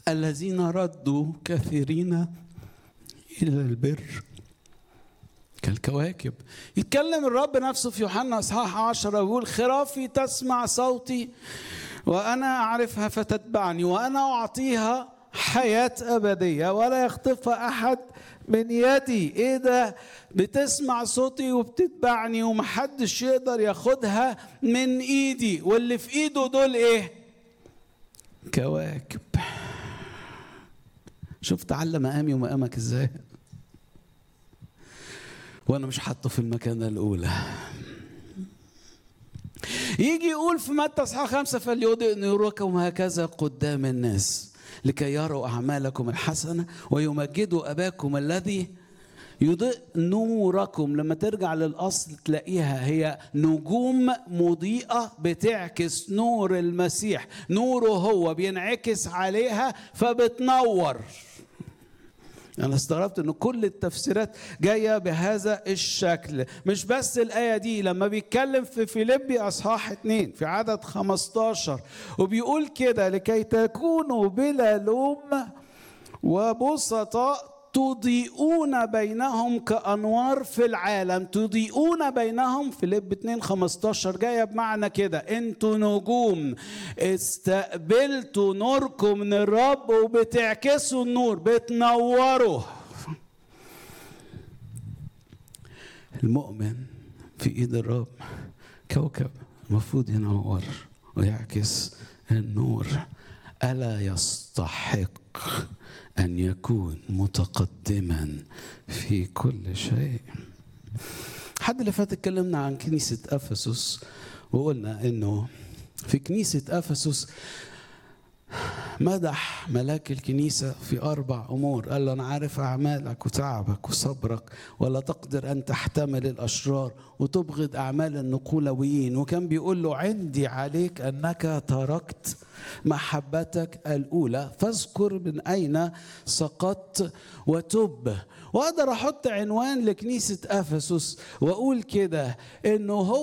الذين ردوا كثيرين إلى البر كالكواكب يتكلم الرب نفسه في يوحنا اصحاح عشرة ويقول خرافي تسمع صوتي وانا اعرفها فتتبعني وانا اعطيها حياه ابديه ولا يخطفها احد من يدي ايه ده بتسمع صوتي وبتتبعني ومحدش يقدر ياخدها من ايدي واللي في ايده دول ايه كواكب شفت علم مقامي ومقامك ازاي وانا مش حاطه في المكانه الاولى يجي يقول في متى اصحاح خمسة فليضئ نوركم هكذا قدام الناس لكي يروا أعمالكم الحسنة ويمجدوا أباكم الذي يضيء نوركم لما ترجع للأصل تلاقيها هي نجوم مضيئة بتعكس نور المسيح نوره هو بينعكس عليها فبتنور أنا استغربت إن كل التفسيرات جاية بهذا الشكل، مش بس الآية دي لما بيتكلم في فيليبي أصحاح اتنين في عدد 15 وبيقول كده لكي تكونوا بلا لوم وبسطاء تضيئون بينهم كأنوار في العالم تضيئون بينهم في لب 2 15 جاية بمعنى كده انتوا نجوم استقبلتوا نوركم من الرب وبتعكسوا النور بتنوروا المؤمن في ايد الرب كوكب المفروض ينور ويعكس النور ألا يستحق أن يكون متقدما في كل شيء حد اللي فات اتكلمنا عن كنيسة أفسس وقلنا إنه في كنيسة أفسس مدح ملاك الكنيسة في أربع أمور قال له أنا عارف أعمالك وتعبك وصبرك ولا تقدر أن تحتمل الأشرار وتبغض أعمال النقولويين وكان بيقول له عندي عليك أنك تركت محبتك الأولى فاذكر من أين سقطت وتب وأقدر أحط عنوان لكنيسة أفسس وأقول كده إنه هو